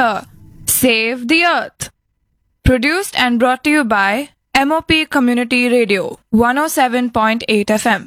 her. Save the Earth. Produced and brought to you by MOP Community Radio 107.8 FM.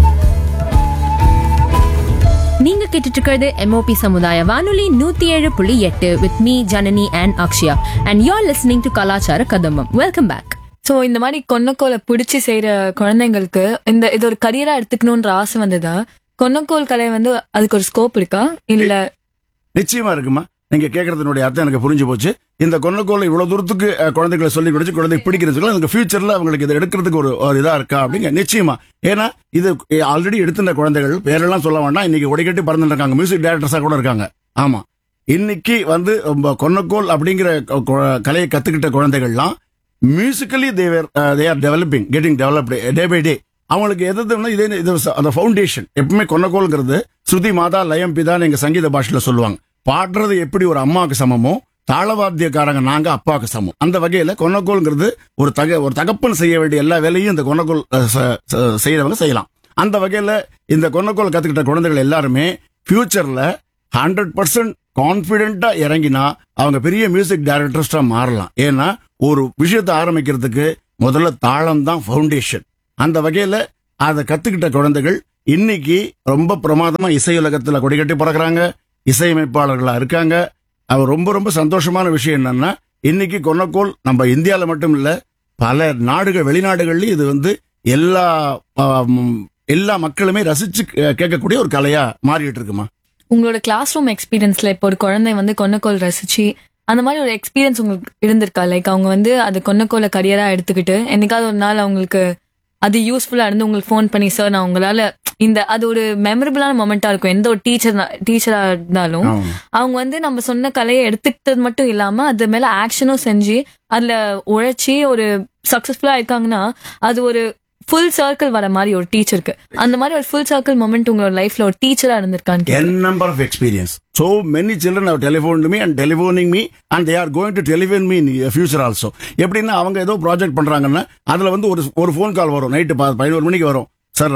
நீங்க கேட்டுட்டு இருக்கிறது MOP சமுதாய வானொலி நூத்தி ஏழு புள்ளி எட்டு with me Janani and Akshaya and you are listening to கலாச்சார கதம்பம் வெல்கம் பேக் சோ இந்த மாதிரி கொன்னக்கோலை பிடிச்சி செய்யற குழந்தைங்களுக்கு இந்த இது ஒரு கரியரா எடுத்துக்கணும்ன்ற ஆசை வந்ததா கொன்னக்கோல் கலை வந்து அதுக்கு ஒரு ஸ்கோப் இருக்கா இல்ல நிச்சயமா இருக்குமா நீங்க கேட்கறதுனுடைய அர்த்தம் எனக்கு புரிஞ்சு போச்சு இந்த கொன்னக்கோலை இவ்வளவு தூரத்துக்கு அஹ், குழந்தைகளை சொல்லி கொடுத்து குழந்தை பிடிக்கிறதுக்கு எனக்கு ஃபியூச்சர்ல அவங்களுக்கு இதை எடுக்கிறதுக்கு ஒரு ஒரு இதா இருக்கா அப்படிங்க நிச்சயமா ஏன்னா இது ஆல்ரெடி எடுத்துட்ட குழந்தைகள் பேரெல்லாம் சொல்ல வேண்டாம் இன்னைக்கு ஒடிக்கட்டி பறந்துட்டு இருக்காங்க மியூசிக் டைரக்டர்ஸா கூட இருக்காங்க ஆமா இன்னைக்கு வந்து ரொம்ப கொன்னக்கோல் அப்படிங்கிற க- கு- கலையை கத்துக்கிட்ட குழந்தைகள்லாம் மியூசிக்கலி தேவர் they are developing getting developed day by day அவங்களுக்கு எதுனா இதே இது ச- அந்த ஃபவுண்டேஷன் எப்பவுமே கொன்னக்கோல்ங்கிறது ஸ்ருதி மாதா லயம் பிதான்னு எங்க சங்கீத பாஷையில சொல்லுவாங்க பாடுறது எப்படி ஒரு அம்மாவுக்கு சமமோ தாளவாத்தியக்காரங்க நாங்க அப்பாவுக்கு சமம் அந்த வகையில கொன்னக்கோல்ங்கிறது ஒரு தக ஒரு தகப்பன் செய்ய வேண்டிய எல்லா வேலையும் இந்த கொன்னக்கோல் அஹ், ச- ச- செய்யறவங்க செய்யலாம் அந்த வகையில இந்த கொன்னக்கோல் கத்துக்கிட்ட குழந்தைகள் எல்லாருமே ஃபியூச்சர்ல ஹண்ட்ரட் பர்சன்ட் கான்பிடென்ட்டா இறங்கினா அவங்க பெரிய மியூசிக் டைரக்டர்ஸ்டா மாறலாம் ஏன்னா ஒரு விஷயத்தை ஆரம்பிக்கிறதுக்கு முதல்ல தாளம் தான் ஃபவுண்டேஷன் அந்த வகையில அதை கத்துக்கிட்ட குழந்தைகள் இன்னைக்கு ரொம்ப பிரமாதமா இசையுலகத்துல கொடிகட்டி பறக்குறாங்க இசையமைப்பாளர்களா இருக்காங்க அவர் ரொம்ப ரொம்ப சந்தோஷமான விஷயம் என்னன்னா இன்னைக்கு கொன்னக்கோல் நம்ம இந்தியால மட்டும் இல்ல பல நாடுகள் வெளிநாடுகள்லயும் இது வந்து எல்லா ஆம், எல்லா மக்களுமே ரசிச்சு கே- கேட்கக்கூடிய ஒரு கலையா மாறிட்டு இருக்குமா உங்களோட கிளாஸ் ரூம் எக்ஸ்பீரியன்ஸ்ல இப்போ ஒரு குழந்தை வந்து கொன்னக்கோல் ரசிச்சு அந்த மாதிரி ஒரு எக்ஸ்பீரியன்ஸ் உங்களுக்கு இருந்திருக்கா லைக் அவங்க வந்து அது கொன்னக்கோலை கரியரா எடுத்துக்கிட்டு என்னைக்காவது ஒரு நாள் அவங்களுக்கு அது யூஸ்ஃபுல்லா இருந்து உங்களுக்கு ஃபோன் பண்ணி சார் நான் உங்களால இந்த அது ஒரு மெமரபிளான மொமெண்டா இருக்கும் எந்த ஒரு டீச்சர் டீச்சரா இருந்தாலும் ஆமா. அவங்க வந்து நம்ம சொன்ன கலையை எடுத்துக்கிட்டது மட்டும் இல்லாம அது மேல ஆக்ஷனும் செஞ்சு அதுல உழைச்சி ஒரு சக்சஸ்ஃபுல்லா இருக்காங்கன்னா அது ஒரு ஃபுல் சர்க்கிள் வர மாதிரி ஒரு டீச்சருக்கு அந்த மாதிரி ஒரு ஃபுல் சர்க்கிள் மொமெண்ட் உங்களோட லைஃப்ல ஒரு டீச்சரா இருந்திருக்கான்னு n number of experience. So many children have telephoned me and telephoning me and they are going to telephone me in the future also. எப்படின்னா அவங்க ஏதோ ப்ராஜெக்ட் பண்றாங்கன்னா அதுல வந்து ஒரு ஒரு ஃபோன் கால் வரும் நைட்டு பதினோரு மணிக்கு வரும் sir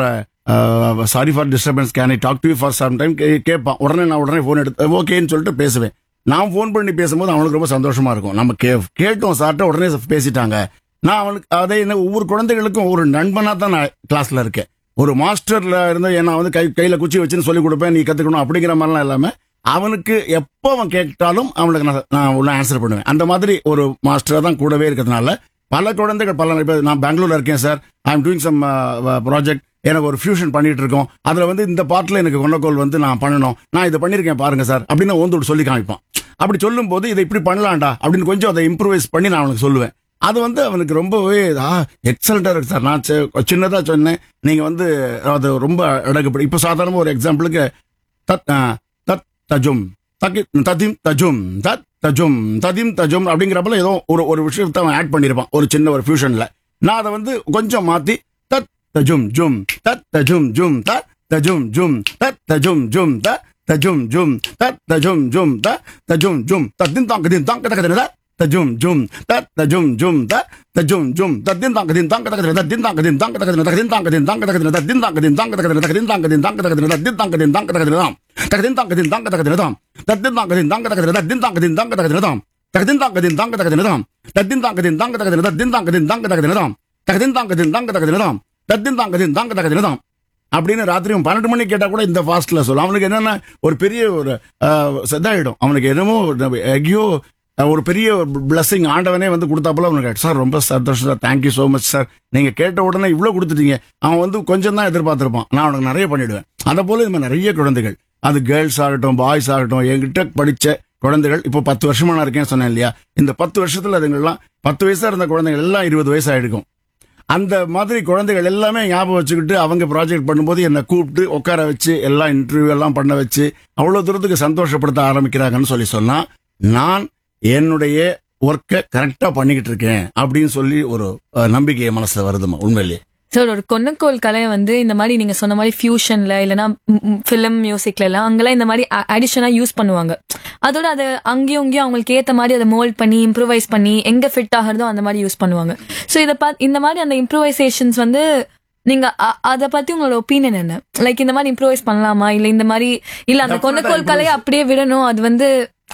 sorry for disturbance can I talk to for some time கேட்பான் உடனே நான் உடனே ஃபோன் எடுத்து ஓகேன்னு சொல்லிட்டு பேசுவேன் நான் ஃபோன் பண்ணி பேசும்போது அவனுக்கு ரொம்ப சந்தோஷமா இருக்கும் நம்ம கே கேட்டோம் சார்ட்ட உடனே பேசிட்டாங்க நான் அவனுக்கு அதே என்ன ஒவ்வொரு குழந்தைகளுக்கும் ஒரு நண்பனா தான் நான் கிளாஸ்ல இருக்கேன் ஒரு மாஸ்டர்ல இருந்து நான் வந்து கை கையில குச்சி வச்சுன்னு சொல்லி கொடுப்பேன் நீ கத்துக்கணும் அப்படிங்கிற மாதிரிலாம் இல்லாம அவனுக்கு எப்போ அவன் கேட்டாலும் அவனுக்கு நான் நான் உள்ள ஆன்சர் பண்ணுவேன் அந்த மாதிரி ஒரு மாஸ்டரா தான் கூடவே இருக்கிறதுனால பல குழந்தைகள் பல இப்ப நான் பெங்களூர்ல இருக்கேன் sir I am doing some project எனக்கு ஒரு ஃபியூஷன் பண்ணிட்டு இருக்கோம் அதுல வந்து இந்த பாட்டுல எனக்கு கொண்டக்கோல் வந்து நான் பண்ணணும் நான் இதை பண்ணிருக்கேன் பாருங்க சார் அப்படின்னு ஓந்து சொல்லி காமிப்பான் அப்படி சொல்லும் போது இதை இப்படி பண்ணலாம்டா அப்படின்னு கொஞ்சம் அதை இம்ப்ரூவைஸ் பண்ணி நான் அவனுக்கு சொல்லுவேன் அது வந்து அவனுக்கு ரொம்பவே எக்ஸலண்டா இருக்கு சார் நான் சி- சின்னதா சொன்னேன் நீங்க வந்து அது ரொம்ப அடகுப்படி இப்ப சாதாரண ஒரு எக்ஸாம்பிளுக்கு தத் ஆ, தத் தஜும் தகி ததிம் தஜும் தத் தஜும் ததிம் தஜும் அப்படிங்கிறப்பல ஏதோ ஒரு ஒரு விஷயத்தை அவன் ஆட் பண்ணியிருப்பான் ஒரு சின்ன ஒரு ஃபியூஷன்ல நான் அதை வந்து கொஞ்சம் மாத்தி தத் தஜும் ஜும் தத் தஜும் ஜும் தத் தஜும் ஜும் தத் தஜும் ஜும் தத் தஜும் ஜும் தத் தஜும் ஜும் தத் தஜும் ஜும் தத்தின் தாங்க தின் தாங்க தக்க தஜும் ஜும் தத் தஜும் ஜும் தத் தஜும் ஜும் தத்தின் தாங்க தின் தாங்க தக்க தத்தின் தாங்க தின் தாங்க தக்க தத்தின் தாங்க தின் தாங்க தக்க தத்தின் தாங்க தின் தாங்க தக்க தத்தின் தாங்க தின் தாங்க தக்க தத்தின் தாங்க தின் தாங்க தக்க தாம் தக்கதின் தாங்க தின் தாங்க தக்க தாம் தத்தின் தாங்க தின் தாங்க தக்க தத்தின் தாங்க தின் தாங்க தக்க தாம் தக்கதின் தாங்க தின் தாங்க தக்க தாம் தத்தின் தாங்க தின் தாங்க தக்க தத்தின் தாங்க தின் தாங்க தக்க தாம் தக்கதின் தாங்க தின் தாங்க தக்க தாம் தத்தின் தாங்க தின் தாங்க தக்க தாம் அப்படின்னு ராத்திரி பன்னெண்டு மணிக்கு கேட்டா கூட இந்த ஃபாஸ்ட்ல சொல்லும் அவனுக்கு என்னன்னா ஒரு பெரிய ஒரு அஹ், இதாயிடும் அவனுக்கு என்னமோ ஐயோ ஒரு பெரிய பிளஸிங் ஆண்டவனே வந்து கொடுத்தாப்புல அவனுக்கு சார் ரொம்ப சந்தோஷம் sir thank you so much sir நீங்க கேட்ட உடனே இவ்வளவு கொடுத்துட்டீங்க அவன் வந்து கொஞ்சம் தான் எதிர்பார்த்திருப்பான் நான் அவனுக்கு நிறைய பண்ணிடுவேன் அதை போல இந்த மாதிரி நிறைய குழந்தைகள் அது கேர்ள்ஸ் ஆகட்டும் பாய்ஸ் ஆகட்டும் என்கிட்ட படிச்ச குழந்தைகள் இப்போ பத்து வருஷமா நான் இருக்கேன் சொன்னேன் இல்லையா இந்த பத்து வருஷத்துல அதுங்கெல்லாம் பத்து வயசா இருந்த குழந்தைகள் எல்லாம் இருபது வயசு ஆயிடுக்கும் அந்த மாதிரி குழந்தைகள் எல்லாமே ஞாபகம் வச்சுக்கிட்டு அவங்க ப்ராஜெக்ட் பண்ணும்போது என்னை கூப்பிட்டு உட்கார வச்சு எல்லாம் இன்டர்வியூ எல்லாம் பண்ண வச்சு அவ்வளவு தூரத்துக்கு சந்தோஷப்படுத்த ஆரம்பிக்கிறாங்கன்னு சொல்லி சொன்னா நான் என்னுடைய ஒர்க்கை கரெக்டா பண்ணிக்கிட்டு இருக்கேன் அப்படின்னு சொல்லி ஒரு அஹ், நம்பிக்கை என் மனசுல வருதுமா உண்மையிலேயே சார் ஒரு கொன்னக்கோல் கலையை வந்து இந்த மாதிரி நீங்க சொன்ன மாதிரி ஃபியூஷன்ல இல்லைன்னா ஃபிலிம் மியூசிக்ல எல்லாம் அங்கெல்லாம் இந்த மாதிரி அடிஷனா யூஸ் பண்ணுவாங்க அதோட அது அங்கேயும் இங்கேயும் அவங்களுக்கு ஏத்த மாதிரி அதை மோல்ட் பண்ணி இம்ப்ரூவைஸ் பண்ணி எங்க ஃபிட் ஆகிறதோ அந்த மாதிரி யூஸ் பண்ணுவாங்க ஸோ இதை பார்த்து இந்த மாதிரி அந்த இம்ப்ரூவைசேஷன்ஸ் வந்து நீங்க அ- அத பத்தி உங்களோட ஒப்பீனியன் என்ன லைக் இந்த மாதிரி இம்ப்ரூவைஸ் பண்ணலாமா இல்ல இந்த மாதிரி இல்ல அந்த Definitely கொன்னக்கோல் கலையை improvise. அப்படியே விடணும் அது வந்து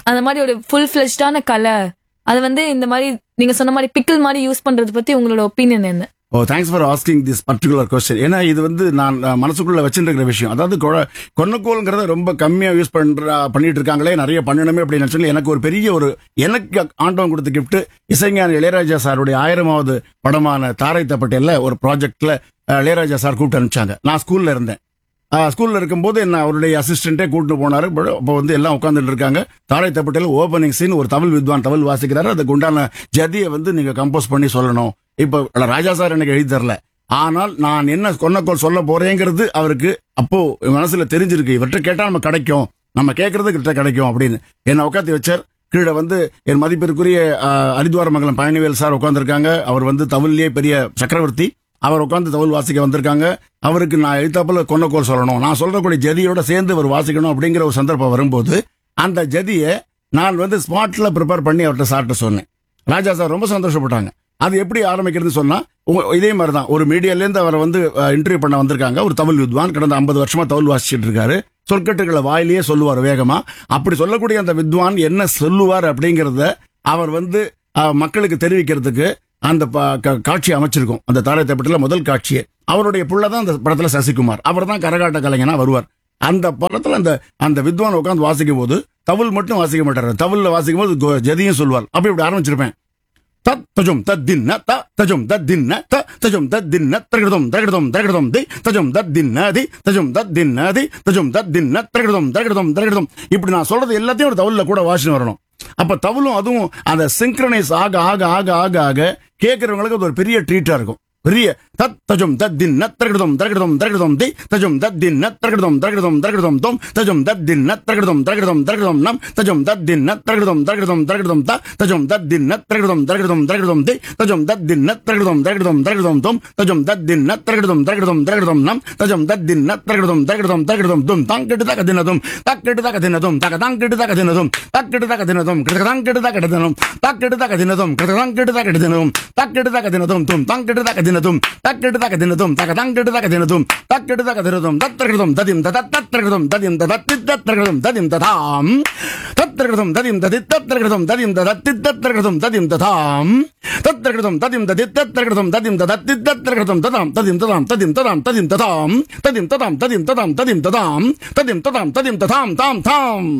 அந்த மாதிரி ஒரு ஃபுல் ஃபிளெஷ்டான கலை அது வந்து இந்த மாதிரி நீங்க சொன்ன மாதிரி பிக்கிள் மாதிரி யூஸ் பண்றது பத்தி உங்களோட ஒப்பீனியன் என்ன oh thanks for asking this particular question ஏன்னா இது வந்து நான் அஹ், மனசுக்குள்ள வச்சுருக்கிற விஷயம் அதாவது கொ- கொன்னக்கோல்ங்கிறத ரொம்ப கம்மியா யூஸ் பண்ற பண்ணிட்டு இருக்காங்களே நிறைய பண்ணணுமே அப்படின்னு சொல்லி எனக்கு ஒரு பெரிய ஒரு எனக்கு ஆண்டவன் கொடுத்த கிஃப்ட் இசைஞான இளையராஜா சாருடைய ஆயிரமாவது படமான தாரை தப்பட்டேல்ல ஒரு ப்ராஜெக்ட்ல அஹ், இளையராஜா சார் கூப்பிட்டு அனுப்பிச்சாங்க நான் ஸ்கூல்ல இருந்தேன் அஹ், ஸ்கூல்ல இருக்கும்போது என்ன அவருடைய அசிஸ்டன்ட்டே கூட்டிட்டு போனாரு அப்போ வந்து எல்லாம் உட்காந்துட்டு இருக்காங்க தாரை தப்பட்டேல ஓபனிங் சீன் ஒரு தமிழ் வித்வான் தமிழ் வாசிக்கிறாரு அதுக்கு உண்டான ஜதியை வந்து நீங்க கம்போஸ் பண்ணி சொல்லணும் இப்ப ராஜா சார் எனக்கு எழுதி தரல ஆனால் நான் என்ன கொன்னக்கோள் சொல்ல போறேங்கிறது அவருக்கு அப்போ மனசுல தெரிஞ்சிருக்கு இவர்கிட்ட கேட்டா நம்ம கிடைக்கும் நம்ம கேட்கறது கிட்ட கிடைக்கும் அப்படின்னு என்ன உட்காந்து வச்சார் கீழே வந்து என் மதிப்பிற்குரிய அஹ், ஹரித்வார மங்கலம் பழனிவேல் சார் உட்காந்துருக்காங்க அவர் வந்து தமிழ்லயே பெரிய சக்கரவர்த்தி அவர் உட்காந்து தமிழ் வாசிக்க வந்திருக்காங்க அவருக்கு நான் எழுத்தாப்புல கொன்னக்கோள் சொல்லணும் நான் சொல்றக்கூடிய ஜதியோட சேர்ந்து அவர் வாசிக்கணும் அப்படிங்கிற ஒரு சந்தர்ப்பம் வரும்போது அந்த ஜதியை நான் வந்து ஸ்பாட்ல ப்ரிப்பேர் பண்ணி அவர்கிட்ட சார்ட்ட சொன்னேன் ராஜா சார் ரொம்ப சந்தோஷப்பட்டாங்க அது எப்படி ஆரம்பிக்கிறது சொன்னா உங்க- இதே மாதிரி தான் ஒரு மீடியால இருந்து அவரை வந்து இன்டர்வியூ பண்ண வந்திருக்காங்க ஒரு தமிழ் வித்வான் கடந்த 50 வருஷமா தமிழ் வாசிச்சுட்டு இருக்காரு சொற்கட்டுகளை வாயிலேயே சொல்லுவார் வேகமா அப்படி சொல்லக்கூடிய அந்த வித்வான் என்ன சொல்லுவார் அப்படிங்கறத அவர் வந்து அஹ், மக்களுக்கு தெரிவிக்கிறதுக்கு அந்த ப- க- காட்சி அமைச்சிருக்கும் அந்த தாரத்தப்பட்டில முதல் காட்சியே அவருடைய புள்ள தான் அந்த படத்துல சசிகுமார் அவர் தான் கரகாட்ட கலைஞனா வருவார் அந்த படத்துல அந்த அந்த வித்வான் உட்காந்து வாசிக்கும் போது தவில் மட்டும் வாசிக்க மாட்டாரு தவில்ல வாசிக்கும் போது கோ- ஜதியும் சொல்வார் அப்படி இப்படி ஆரம்பிச்சிருப்பேன் தத் தஜும் தத் தின்ன த தஜும் தத் தின்ன த தஜும் தத் தின்ன தரகடதும் தரகடதும் தரகடதும் தி தஜும் தத் தின்ன தி தஜும் தத் தின்ன தி தஜும் தத் தின்ன தரகடதும் தரகடதும் தரகடதும் இப்படி நான் சொல்றது எல்லாத்தையும் ஒரு தவுல்ல கூட வாசின்னு வரணும் அப்ப தவுலும் அதுவும் அந்த சிங்க்ரனைஸ் ஆக ஆக ஆக ஆக ஆக கேட்கறவங்களுக்கு அது ஒரு பெரிய ட்ரீட்டா இருக்கும் பெரிய தத் தஜும் தத் தின்ன தரகடதும் தரகடதும் தரகடதும் தி தஜும் தத் தின்ன தரகடதும் தரகடதும் தரகடதும் தொம் தஜும் தத் தின்ன தரகடதும் தரகடதும் தரகடதும் நம் தஜும் தத் தின்ன தரகடதும் தரகடதும் தரகடதும் த தஜும் தத் தின்ன தரகடதும் தரகடதும் தரகடதும் தி தஜும் தத் தின்ன தரகடதும் தரகடதும் தரகடதும் தொம் தஜும் தத் தின்ன தரகடதும் தரகடதும் தரகடதும் நம் தஜும் தத் தின்ன தரகடதும் தரகடதும் தரகடதும் தும் தாங்கிட்டு தக தினதும் தக்கிட்டு தக தினதும் தக தாங்கிட்டு தக தினதும் தக்கிட்டு தக தினதும் கிடதாங்கிட்டு தக தினதும் தக்கிட்டு தக தினதும் கிடதாங்கிட்டு தக தினதும் தக்கிட்டு தக தினதும் தும் தாங்கிட்டு தக தினதும் தக்கிட்டு தக தினதும் தக தாங்கிட்டு தக தினதும் தக்கிட்டு தக தினதும் தத்திரகிருதம் ததிம் தத தத்திரகிருதம் ததிம் ததத்தி தத்திரகிருதம் ததிம் ததாம் தத்திரகிருதம் ததிம் ததி தத்திரகிருதம் ததிம் ததத்தி தத்திரகிருதம் ததிம் ததாம் தத்திரகிருதம் ததிம் ததி தத்திரகிருதம் ததிம் ததத்தி தத்திரகிருதம் ததாம் ததிம் ததாம் ததிம் ததாம் ததிம் ததாம் ததிம் ததாம் ததிம் ததாம் ததிம் ததாம் ததிம் ததாம் ததிம் ததாம் தாம் தாம்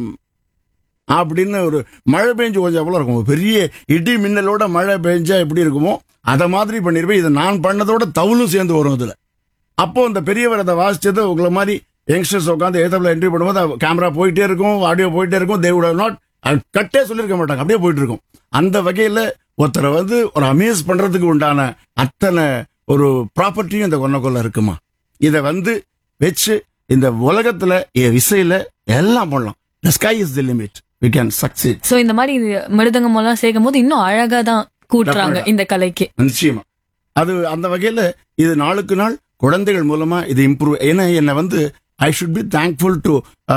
அப்படின்னு ஒரு மழை பெஞ்சு கொஞ்சம் எவ்வளவு இருக்கும் ஒரு பெரிய இடி மின்னலோட மழை பெஞ்சா எப்படி இருக்குமோ அத மாதிரி பண்ணிருப்பேன் இது நான் பண்ணதோட தவுலும் சேர்ந்து வரும் இதுல அப்போ அந்த பெரியவர் அதை வாசிச்சது உங்களை மாதிரி யங்ஸ்டர்ஸ் உட்காந்து ஏத்தப்பில் என்ட்ரி பண்ணும்போது கேமரா போயிட்டே இருக்கும் ஆடியோ போயிட்டே இருக்கும் தே would have நாட் கட்டே சொல்லியிருக்க மாட்டாங்க அப்படியே போயிட்டு இருக்கும் அந்த வகையில ஒருத்தரை வந்து ஒரு அமேஸ் பண்றதுக்கு உண்டான அத்தனை ஒரு ப்ராப்பர்ட்டியும் இந்த கொன்னக்கொள்ள இருக்குமா இதை வந்து வச்சு இந்த உலகத்துல எ- இசையில எல்லாம் பண்ணலாம் the sky is the limit we can succeed so இந்த மாதிரி இது மிருதங்கம் எல்லாம் சேர்க்கும் போது இன்னும் அழகா தான் கூட்டுறாங்க இந்த கலைக்கு நிச்சயமா அது அந்த வகையில இது நாளுக்கு நாள் குழந்தைகள் மூலமா இது இம்ப்ரூவ் ஏன்னா என்ன வந்து I should be thankful to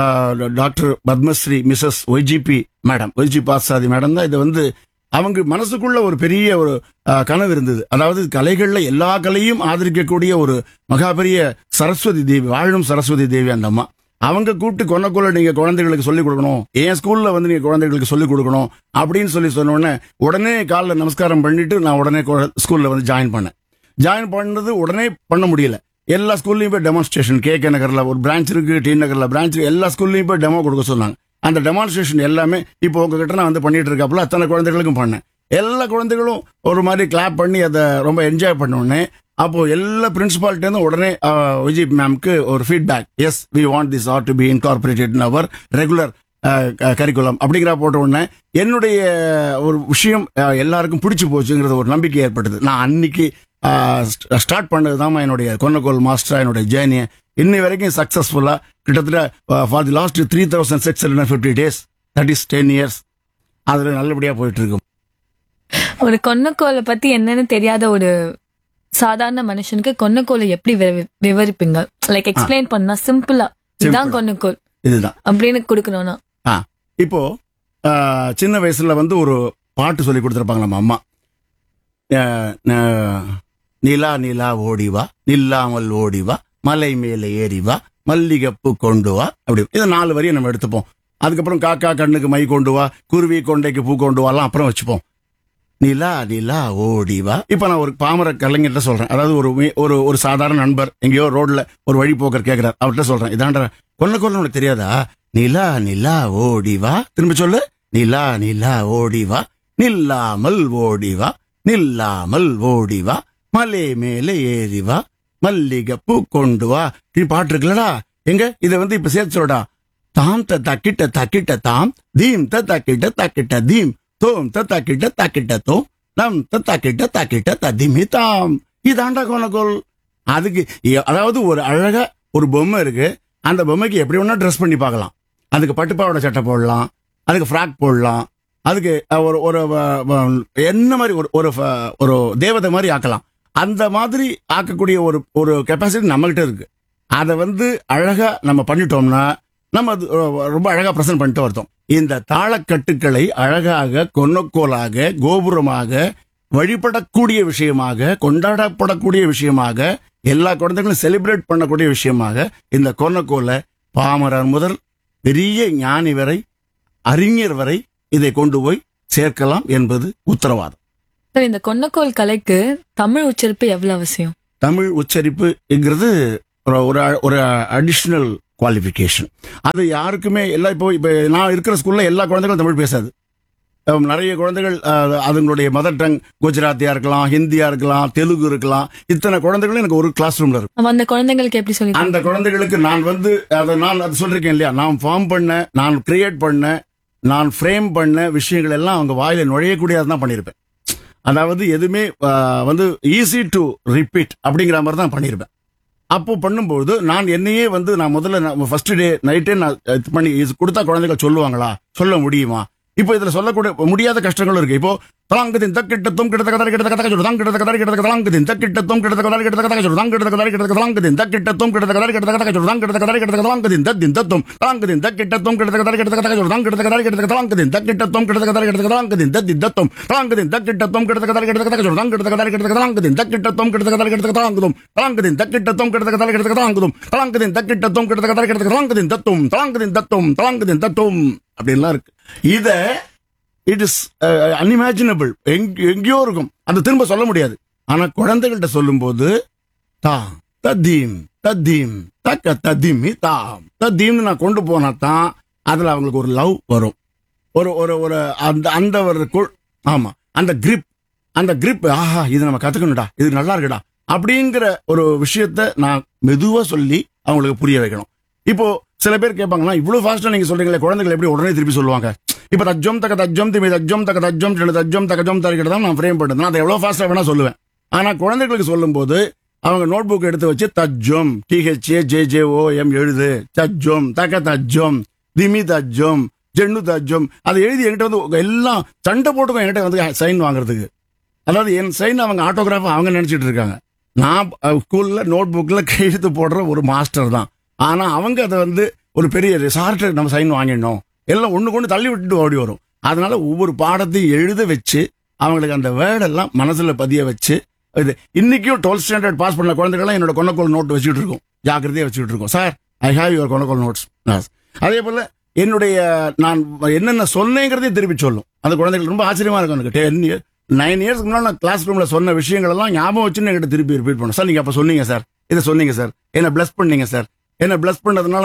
doctor Padmashri Mrs YGP madam YG பாசாதி மேடம் தான் இது வந்து அவங்க மனசுக்குள்ள ஒரு பெரிய ஒரு ஆஹ், கனவு இருந்தது அதாவது கலைகள்ல எல்லா கலையும் ஆதரிக்கக்கூடிய ஒரு மகாபெரிய சரஸ்வதி தேவி வாழும் சரஸ்வதி தேவி அந்த அம்மா அவங்க கூப்பிட்டு கொன்னக்குள்ள நீங்க குழந்தைகளுக்கு சொல்லிக் கொடுக்கணும் என் ஸ்கூல்ல வந்து நீங்க குழந்தைகளுக்கு சொல்லிக் கொடுக்கணும் அப்படின்னு சொல்லி சொன்ன உடனே உடனே காலைல நமஸ்காரம் பண்ணிட்டு நான் உடனே கொ- ஸ்கூல்ல வந்து ஜாயின் பண்ணேன் ஜாயின் பண்ணது உடனே பண்ண முடியல எல்லா ஸ்கூல்லையும் போய் டெமான்ஸ்ட்ரேஷன் கே கே நகர்ல ஒரு பிரான்ச் இருக்கு டி நகர்ல பிரான்ச் எல்லா ஸ்கூல்லையும் போய் டெமோ கொடுக்க சொன்னாங்க அந்த டெமான்ஸ்ட்ரேஷன் எல்லாமே இப்போ உங்ககிட்ட நான் வந்து பண்ணிட்டு இருக்காப்புல அத்தனை குழந்தைகளுக்கும் பண்ணேன் எல்லா குழந்தைகளும் ஒரு மாதிரி கிளாப் பண்ணி அதை ரொம்ப என்ஜாய் பண்ண உடனே அப்போ எல்லா பிரின்சிபால்ட்ட இருந்து உடனே அஹ், விஜய் மேம்க்கு ஒரு feedback yes we want this are to be incorporated in our regular curriculum அப்படிங்கிற போட்ட உடனே என்னுடைய ஒரு விஷயம் அஹ், எல்லாருக்கும் பிடிச்சு போச்சுங்கிறது ஒரு நம்பிக்கை ஏற்பட்டது நான் அன்னைக்கு ஸ்டார்ட் பண்ணது தான் என்னுடைய கொன்னக்கோல் மாஸ்டர் என்னுடைய ஜேர்னியை இன்னை வரைக்கும் சக்சஸ்ஃபுல்லா கிட்டத்தட்ட for the last three thousand six hundred fifty days that is ten years அதுல நல்லபடியா போயிட்டு இருக்கும் ஒரு கொன்னக்கோலை பத்தி என்னன்னு தெரியாத ஒரு சாதாரண மனுஷனுக்கு கொன்னக்கோலை எப்படி விவரி- விவரிப்பீங்க லைக் எக்ஸ்பிளைன் பண்ணா சிம்பிளா இதுதான் Simple. கொன்னக்கோல் இதுதான் அப்படின்னு கொடுக்கணும்னா ஆ இப்போ ஆ, சின்ன வயசுல வந்து ஒரு பாட்டு சொல்லி கொடுத்துருப்பாங்க நம்ம அம்மா ஆ, ந- நிலா நிலா ஓடி வா நில்லாமல் ஓடி வா மலை மேலே ஏறி வா மல்லிகைப்பூ கொண்டு வா அப்படி இது நாலு வரியை நம்ம எடுத்துப்போம் அதுக்கப்புறம் காக்கா கண்ணுக்கு மை கொண்டு வா குருவி கொண்டைக்கு பூ கொண்டு வாலாம் அப்புறம் வச்சுப்போம் நிலா நிலா ஓடி வா இப்ப நான் ஒரு பாமர கலைஞர்கிட்ட சொல்றேன் அதாவது ஒரு மே- ஒரு ஒரு சாதாரண நண்பர் எங்கேயோ ரோட்ல ஒரு வழி போக்கர் கேட்கிறார் அவர்கிட்ட சொல்றேன் இதாண்டா கொல்ல கொல்ல உனக்கு தெரியாதா நிலா நிலா ஓடி வா திரும்ப சொல்லு நிலா நிலா ஓடி வா நில்லாமல் ஓடி வா நில்லாமல் ஓடி வா மலை மேலே ஏறி வா மல்லிகை பூ கொண்டு வா நீ பாட்டு இருக்குல்லடா எங்க இதை வந்து இப்ப சேர்த்து சொல்டா தாம் த தக்கிட்ட தக்கிட்ட தாம் தீம் த தக்கிட்ட தக்கிட்ட தீம் தோம் த தக்கிட்ட தக்கிட்ட தோம் நம் த தக்கிட்ட தக்கிட்ட ததிமி தாம் இதாண்டா கொனகோல் அதுக்கு எ- அதாவது ஒரு அழகா ஒரு பொம்மை இருக்கு அந்த பொம்மைக்கு எப்படி வேணா ட்ரெஸ் பண்ணி பார்க்கலாம் அதுக்கு பட்டுப்பாவோட சட்டை போடலாம் அதுக்கு ஃப்ராக் போடலாம் அதுக்கு அஹ், ஒரு ஒரு அஹ், அஹ், என்ன மாதிரி ஒரு ஒரு ஃப- ஒரு தேவதை மாதிரி ஆக்கலாம் அந்த மாதிரி ஆக்கக்கூடிய ஒரு ஒரு கெப்பாசிட்டி நம்மகிட்ட இருக்கு அதை வந்து அழகா நம்ம பண்ணிட்டோம்னா நம்ம அது அஹ், ரொம்ப அழகா பிரசன்ட் பண்ணிட்டு வரத்தோம் இந்த தாளக்கட்டுக்களை அழகாக கொன்னக்கோலாக கோபுரமாக வழிபடக்கூடிய விஷயமாக கொண்டாடப்படக்கூடிய விஷயமாக எல்லா குழந்தைகளும் செலிப்ரேட் பண்ணக்கூடிய விஷயமாக இந்த கொன்னக்கோலை பாமரர் முதல் பெரிய ஞானி வரை அறிஞர் வரை இதை கொண்டு போய் சேர்க்கலாம் என்பது உத்தரவாதம் சார் இந்த கொன்னக்கோல் கலைக்கு தமிழ் உச்சரிப்பு எவ்வளவு அவசியம் தமிழ் உச்சரிப்புங்கிறது ஒரு ஒரு ஒரு அடிஷ்னல் குவாலிஃபிகேஷன் அது யாருக்குமே எல்லாம் இப்போ இப்போ நான் இருக்கிற ஸ்கூல்ல எல்லா குழந்தைகளும் தமிழ் பேசாது அஹ் நிறைய குழந்தைகள் அஹ், அதுங்களுடைய மதர் டங் குஜராத்தியா இருக்கலாம் ஹிந்தியா இருக்கலாம் தெலுங்கு இருக்கலாம் இத்தனை குழந்தைகளும் எனக்கு ஒரு கிளாஸ் ரூம்ல இருக்கும் நம்ம அந்த குழந்தைங்களுக்கு எப்படி சொல்லி அந்த குழந்தைகளுக்கு நான் வந்து அதை நான் அது சொல்லிருக்கேன் இல்லையா நான் ஃபார்ம் பண்ண நான் கிரியேட் பண்ண நான் ஃப்ரேம் பண்ண விஷயங்கள் எல்லாம் அவங்க வாயில நுழையக்கூடியதான் பண்ணியிருப்பேன் அதாவது எதுவுமே ஆஹ், வந்து ஈஸி டு ரிப்பீட் அப்படிங்கிற மாதிரி தான் பண்ணியிருப்பேன் அப்போ பண்ணும்போது நான் என்னையே வந்து நான் முதல்ல ஃபர்ஸ்ட் டே நைட்டே நான் இது பண்ணி இது கொடுத்தா குழந்தைகள் சொல்லுவாங்களா சொல்ல முடியுமா இப்போ இதுல சொல்லக்கூடிய முடியாத கஷ்டங்களும் இருக்கு இப்போ தலாங்கதின் தக்கிட்டத்தும் கிட்ட கதறி கிட்ட கதறி சொல்லு தான் கிட்ட கதறி கிட்ட தலாங்கதின் தக்கிட்டத்தும் கிட்ட கதறி கிட்ட கதறி சொல்லு தான் கிட்ட கதறி கிட்ட தலாங்கதின் தக்கிட்டத்தும் கிட்ட கதறி கிட்ட கதறி சொல்லு தான் கிட்ட கதறி கிட்ட தலாங்கதின் தத்தின் தத்தும் தலாங்கதின் தக்கிட்டத்தும் கிட்ட கதறி கிட்ட கதறி சொல்லு தான் கிட்ட கதறி கிட்ட தலாங்கதின் தக்கிட்டத்தும் கிட்ட கதறி கிட்ட தலாங்கதின் தத்தின் தத்தும் தலாங்கதின் தக்கிட்டத்தும் கிட்ட கதறி கிட்ட கதறி சொல்லு தான் கிட்ட கதறி கிட்ட தலாங்கதின் தக்கிட்டத்தும் கிட்ட கதறி கிட்ட தலாங்கதும் தலாங்கதின் தக்கிட்டத்தும் கிட்ட கதறி கிட்ட தலாங்கதும் தலாங்கதின் தக்கிட்டத்தும் கிட்ட கதறி கிட்ட தலாங்கதின் தத்தும் தலாங்கதின் தத்தும் தலாங்கதின் தத்தும் அப்படின்லாம் இருக்கு இத இட் இஸ் அன்இமேஜினபிள் எங்கேயோ இருக்கும் அது திரும்ப சொல்ல முடியாது ஆனா குழந்தைகள்கிட்ட சொல்லும்போது தா தத்தீம் தத்தீம் தக்க தத்தீமி தாம் தத்தீம்னு நான் கொண்டு போனா தான் அதுல அவங்களுக்கு ஒரு லவ் வரும் ஒரு ஒரு ஒரு அந்த அந்த ஒரு கு- ஆமா அந்த grip அந்த grip ஆஹா இது நம்ம கத்துக்கணும்டா இது நல்லா இருக்குடா அப்படிங்கிற ஒரு விஷயத்த நான் மெதுவா சொல்லி அவங்களுக்கு புரிய வைக்கணும் இப்போ சில பேர் கேட்பாங்கன்னா இவ்வளவு ஃபாஸ்டா நீங்க சொல்றீங்களே குழந்தைகள் எப்படி உடனே திருப்பி சொல்லுவாங்க இப்ப தஜ்ஜம் தக்க தஜ்ஜம் திமி தஜ்ஜம் தக்க தஜ்ஜம் ரெண்டு தஜ்ஜம் தக்கஜம் தரிக்கிட்டு தான் நான் ஃப்ரேம் பண்ணுறேன் நான் அதை எவ்வளவு ஃபாஸ்டா வேணா சொல்லுவேன் ஆனா குழந்தைகளுக்கு சொல்லும்போது அவங்க நோட் புக் எடுத்து வச்சு தஜ்ஜம் டிஹெச்ஏ ஜே ஜே ஓ எம் எழுது தஜ்ஜம் தக்க தஜ்ஜம் திமி தஜ்ஜம் ஜென்னு தஜ்ஜம் அதை எழுதி என்கிட்ட வந்து எல்லாம் சண்டை போட்டுக்கும் என்கிட்ட வந்து சைன் வாங்குறதுக்கு அதாவது என் சைன் அவங்க ஆட்டோகிராஃப் அவங்க நினைச்சிட்டு இருக்காங்க நான் ஸ்கூல்ல நோட் புக்ல கையெழுத்து போடுற ஒரு மாஸ்டர் தான் ஆனா அவங்க அதை வந்து ஒரு பெரிய ரிசார்ட் நம்ம சைன் வாங்கிடணும் எல்லாம் ஒண்ணு கொண்டு தள்ளி விட்டுட்டு ஓடி வரும் அதனால ஒவ்வொரு பாடத்தையும் எழுத வச்சு அவங்களுக்கு அந்த வேர்டெல்லாம் மனசுல பதிய வச்சு இது இன்னைக்கும் டுவெல்த் ஸ்டாண்டர்ட் பாஸ் பண்ண குழந்தைகள்லாம் என்னோட கொன்னக்கோல் நோட் வச்சுட்டு இருக்கோம் ஜாக்கிரதையா வச்சுட்டு இருக்கோம் sir I have your konnakol notes அதே போல என்னுடைய நான் என்னென்ன சொன்னேங்கிறதே திருப்பி சொல்லும் அந்த குழந்தைகள் ரொம்ப ஆச்சரியமா இருக்கும் எனக்கு டென் இயர் நைன் இயர்ஸ்க்கு முன்னாடி நான் கிளாஸ் ரூம்ல சொன்ன விஷயங்கள் எல்லாம் ஞாபகம் வச்சுன்னு என்கிட்ட திருப்பி ரிப்பீட் பண்ணேன் சார் நீங்க அப்ப சொன்னீங்க சார் இதை சொன்னீங்க சார் என்ன பிளஸ் பண்ணீங்க சார் என்ன பிளஸ் பண்ணதுனால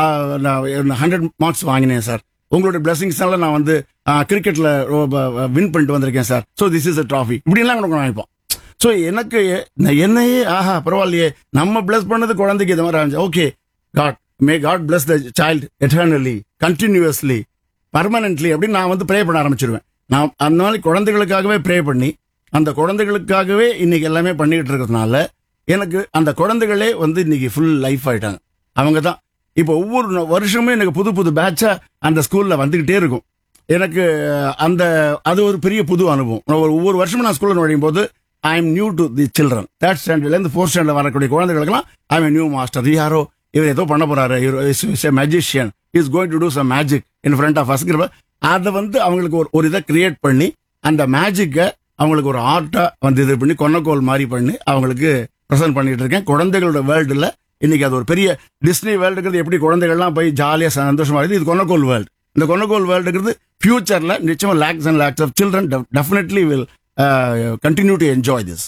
நான் ஹண்ட்ரட் மார்க்ஸ் வாங்கினேன் சார் உங்களுடைய பிளஸிங்ஸ்னால நான் வந்து கிரிக்கெட்ல வின் பண்ணிட்டு வந்திருக்கேன் sir so this is a trophy இப்படிலாம் எனக்கு வாங்கிப்போம் ஸோ எனக்கு நான் என்னையே ஆஹா பரவாயில்லையே நம்ம பிளஸ் பண்ணது குழந்தைக்கு இது மாதிரி ஆச்சு okay God may God bless the child eternally continuously permanently அப்படின்னு நான் வந்து ப்ரே பண்ண ஆரம்பிச்சிருவேன் நான் அந்த மாதிரி குழந்தைகளுக்காகவே ப்ரே பண்ணி அந்த குழந்தைகளுக்காகவே இன்னைக்கு எல்லாமே பண்ணிக்கிட்டு இருக்கிறதுனால எனக்கு அந்த குழந்தைகளே வந்து இன்னைக்கு ஃபுல் லைஃப் ஆயிட்டாங்க அவங்க தான் இப்போ ஒவ்வொரு ந- வருஷமும் எனக்கு புது புது பேட்சா அந்த ஸ்கூல்ல வந்துகிட்டே இருக்கும் எனக்கு அந்த அது ஒரு பெரிய புது அனுபவம் நான் ஒரு- ஒவ்வொரு வருஷமும் நான் ஸ்கூல்ல நுழையும் போது I am new to the children third ஸ்டாண்டர்ட்ல இருந்து ஃபோர்த் ஸ்டாண்டர்ட் வரக்கூடிய குழந்தைகளுக்கெல்லாம் ஐ எம் நியூ மாஸ்டர் யாரோ இவர் ஏதோ பண்ண போறாரு இவர் magician is going to do some magic in front of அஸ்கிற அதை வந்து அவங்களுக்கு ஒரு ஒரு இதை கிரியேட் பண்ணி அந்த மேஜிக்கை அவங்களுக்கு ஒரு ஆர்ட்டா வந்து இது பண்ணி கொன்னக்கோல் மாதிரி பண்ணி அவங்களுக்கு ப்ரெசென்ட் பண்ணிட்டு இருக்கேன் குழந்தைகளோட வேர்ல்டுல இன்னைக்கு அது ஒரு பெரிய டிஸ்னி வேர்ல்டுங்கிறது எப்படி குழந்தைகள்லாம் போய் ஜாலியா சந்தோஷமா இருக்குது இது கொன்னக்கோல் வேர்ல்டு இந்த கொண்டகோல் வேர்ல்டுங்கிறது ஃபியூச்சர்ல நிச்சயமா lakhs and lakhs of children definitely will continue to enjoy this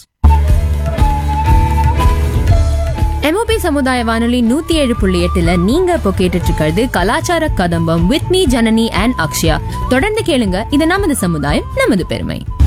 MOP சமுதாய வானொலி நூத்தி ஏழு புள்ளி எட்டுல நீங்க இப்போ கேட்டுட்டு இருக்கிறது கலாச்சார கதம்பம் with me Janani and Akshaya தொடர்ந்து கேளுங்க இது நமது சமுதாயம் நமது பெருமை